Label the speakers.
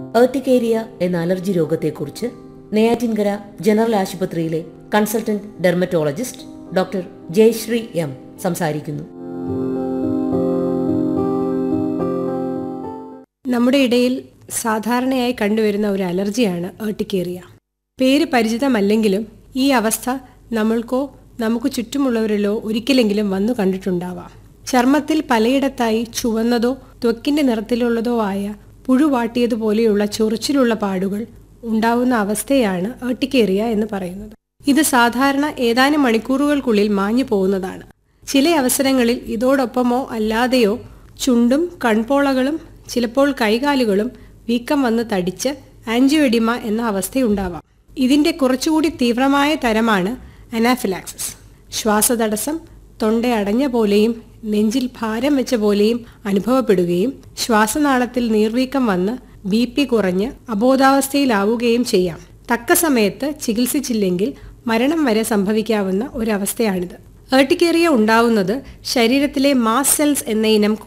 Speaker 1: urticaria എന്ന allergy രോഗത്തെക്കുറിച്ച് Neyyattinkara general ആശുപത്രിയിലെ consultant dermatologist doctor Jayasree M സംസാരിക്കുന്നു
Speaker 2: നമ്മുടെ ഇടയിൽ സാധാരണയായി കണ്ടുവരുന്ന ഒരു അലർജിയാണ് ഏർട്ടിക്കേറിയ പേര് പരിചിതമല്ലെങ്കിലും ഈ അവസ്ഥ നമ്മൾക്കോ നമുക്ക് ചുറ്റുമുള്ളവരിലോ ഒരിക്കലെങ്കിലും വന്നു കണ്ടിട്ടുണ്ടാവാം ചർമ്മത്തിൽ പലയിടത്തായി ചുവന്നതോ ത്വക്കിന്റെ നിറത്തിലുള്ളതോ ആയ പുഴുവാട്ടിയതുപോലെയുള്ള ചൊറിച്ചിലുള്ള പാടുകൾ ഉണ്ടാവുന്ന അവസ്ഥയാണ് ഏർട്ടിക്കേറിയ എന്ന് പറയുന്നത് ഇത് സാധാരണ ഏതാനും മണിക്കൂറുകൾക്കുള്ളിൽ മാഞ്ഞു പോകുന്നതാണ് ചില അവസരങ്ങളിൽ ഇതോടൊപ്പമോ അല്ലാതെയോ ചുണ്ടും കൺപോളകളും ചിലപ്പോൾ കൈകാലുകളും വീക്കം വന്ന് തടിച്ച് ആൻജിയോഡിമ എന്ന അവസ്ഥയുണ്ടാവാം ഇതിന്റെ കുറച്ചുകൂടി തീവ്രമായ തരമാണ് അനാഫിലാക്സിസ് ശ്വാസതടസ്സം തൊണ്ട അടഞ്ഞ പോലെയും നെഞ്ചിൽ ഭാരം വെച്ച പോലെയും അനുഭവപ്പെടുകയും ശ്വാസനാളത്തിൽ നീർവീക്കം വന്ന് ബി പി കുറഞ്ഞ് അബോധാവസ്ഥയിലാവുകയും ചെയ്യാം തക്ക സമയത്ത് ചികിത്സിച്ചില്ലെങ്കിൽ മരണം വരെ സംഭവിക്കാവുന്ന ഒരവസ്ഥയാണിത് ഏർട്ടിക്കേറിയ ഉണ്ടാവുന്നത് ശരീരത്തിലെ മാസ് സെൽസ് എന്ന ഇനം